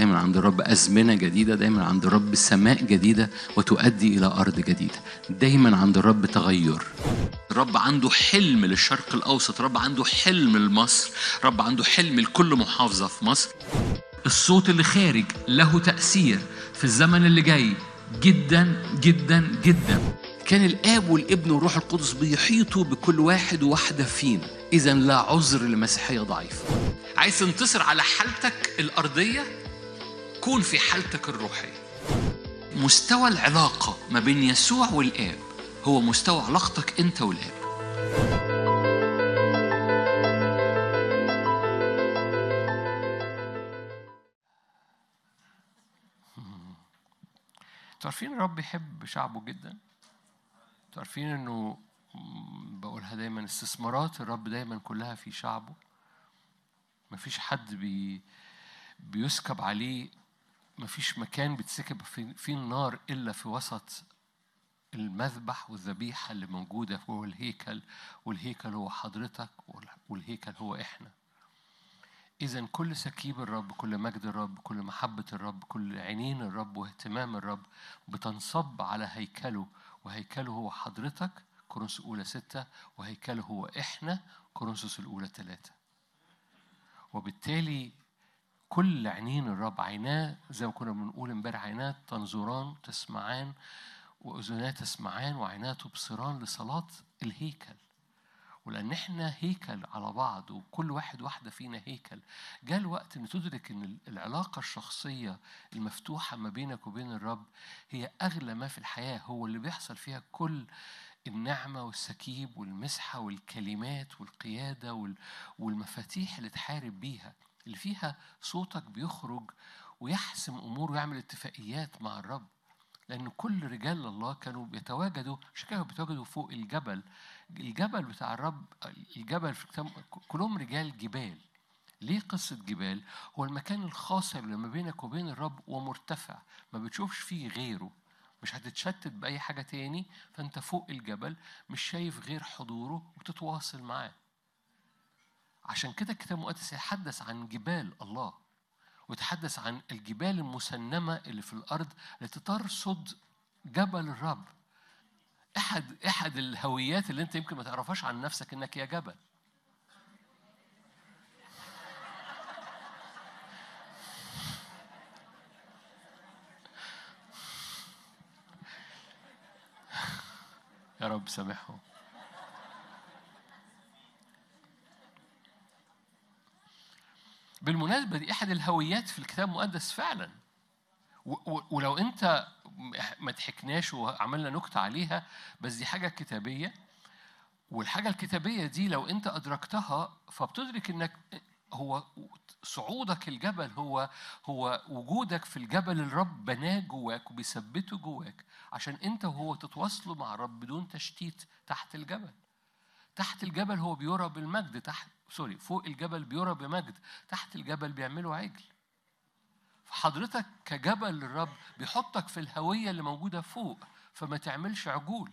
دايما عند الرب أزمنة جديدة دايما عند الرب سماء جديدة وتؤدي إلى أرض جديدة دايما عند الرب تغير الرب عنده حلم للشرق الأوسط الرب عنده حلم لمصر الرب عنده حلم لكل محافظة في مصر الصوت اللي خارج له تأثير في الزمن اللي جاي جدا جدا جدا كان الآب والابن والروح القدس بيحيطوا بكل واحد وواحدة فينا إذا لا عذر لمسيحية ضعيفة عايز تنتصر على حالتك الأرضية كون في حالتك الروحية مستوى العلاقة ما بين يسوع والآب هو مستوى علاقتك أنت والآب عارفين الرب يحب شعبه جدا عارفين انه م- بقولها دايما استثمارات الرب دايما كلها في شعبه مفيش حد بي بيسكب عليه مفيش مكان بتسكب في- فيه النار الا في وسط المذبح والذبيحه اللي موجوده هو الهيكل والهيكل هو حضرتك وال- والهيكل هو احنا إذا كل سكيب الرب كل مجد الرب كل محبة الرب كل عينين الرب واهتمام الرب بتنصب على هيكله وهيكله هو حضرتك كورنثوس الأولى ستة وهيكله هو إحنا كورنثوس الأولى ثلاثة وبالتالي كل عينين الرب عيناه زي ما كنا بنقول امبارح عيناه تنظران تسمعان وأذناه تسمعان وعيناه تبصران لصلاة الهيكل ولأن احنا هيكل على بعض وكل واحد واحدة فينا هيكل جاء الوقت ان تدرك ان العلاقة الشخصية المفتوحة ما بينك وبين الرب هي أغلى ما في الحياة هو اللي بيحصل فيها كل النعمة والسكيب والمسحة والكلمات والقيادة وال- والمفاتيح اللي تحارب بيها اللي فيها صوتك بيخرج ويحسم أمور ويعمل اتفاقيات مع الرب لأن كل رجال الله كانوا بيتواجدوا عشان كده بيتواجدوا فوق الجبل الجبل بتاع الرب الجبل في الكتاب كلهم رجال جبال ليه قصة جبال؟ هو المكان الخاص اللي ما بينك وبين الرب ومرتفع ما بتشوفش فيه غيره مش هتتشتت بأي حاجة تاني فأنت فوق الجبل مش شايف غير حضوره وتتواصل معاه عشان كده الكتاب المقدس يتحدث عن جبال الله ويتحدث عن الجبال المسنمة اللي في الأرض التي ترصد جبل الرب احد احد الهويات اللي انت يمكن ما تعرفهاش عن نفسك انك يا جبل يا رب سامحهم بالمناسبة دي أحد الهويات في الكتاب المقدس فعلا و- و- ولو أنت ما ضحكناش وعملنا نكتة عليها بس دي حاجة كتابية والحاجة الكتابية دي لو أنت أدركتها فبتدرك إنك هو صعودك الجبل هو هو وجودك في الجبل الرب بناه جواك وبيثبته جواك عشان أنت وهو تتواصلوا مع الرب بدون تشتيت تحت الجبل. تحت الجبل هو بيرى بالمجد تحت سوري فوق الجبل بيرى بمجد تحت الجبل بيعملوا عجل. فحضرتك كجبل للرب بيحطك في الهوية اللي موجودة فوق فما تعملش عجول.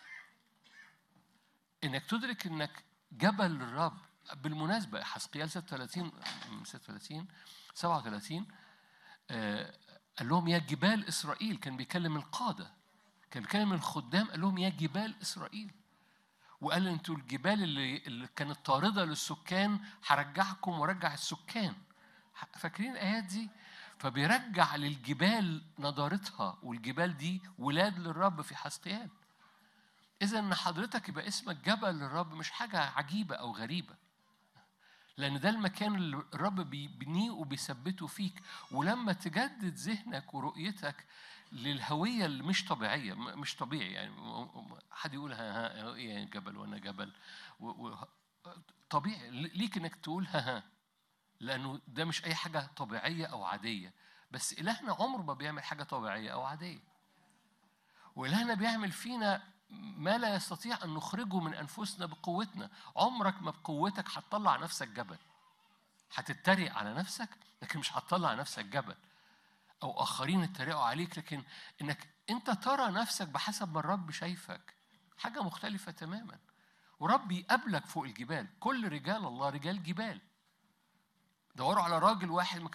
انك تدرك انك جبل للرب بالمناسبه حسقيال 36 36 37 آه، قال لهم يا جبال اسرائيل كان بيكلم القاده كان بيكلم الخدام قال لهم يا جبال اسرائيل وقال انتوا الجبال اللي, اللي كانت طارده للسكان هرجعكم وارجع السكان فاكرين الايات دي فبيرجع للجبال نضارتها والجبال دي ولاد للرب في حسقيال إذا إن حضرتك يبقى اسمك جبل للرب مش حاجة عجيبة أو غريبة. لأن ده المكان اللي الرب بيبنيه وبيثبته فيك، ولما تجدد ذهنك ورؤيتك للهوية اللي مش طبيعية، م- مش طبيعي يعني م- م- حد يقول ها ها إيه جبل وأنا جبل و و طبيعي ليك إنك تقول ها ها لأنه ده مش أي حاجة طبيعية أو عادية، بس إلهنا عمره ما بيعمل حاجة طبيعية أو عادية. وإلهنا بيعمل فينا ما لا يستطيع أن نخرجه من أنفسنا بقوتنا عمرك ما بقوتك هتطلع نفسك جبل هتتريق على نفسك لكن مش هتطلع نفسك جبل أو آخرين اتريقوا عليك لكن إنك أنت ترى نفسك بحسب ما الرب شايفك حاجة مختلفة تماما ورب يقابلك فوق الجبال كل رجال الله رجال جبال دوروا على راجل واحد ما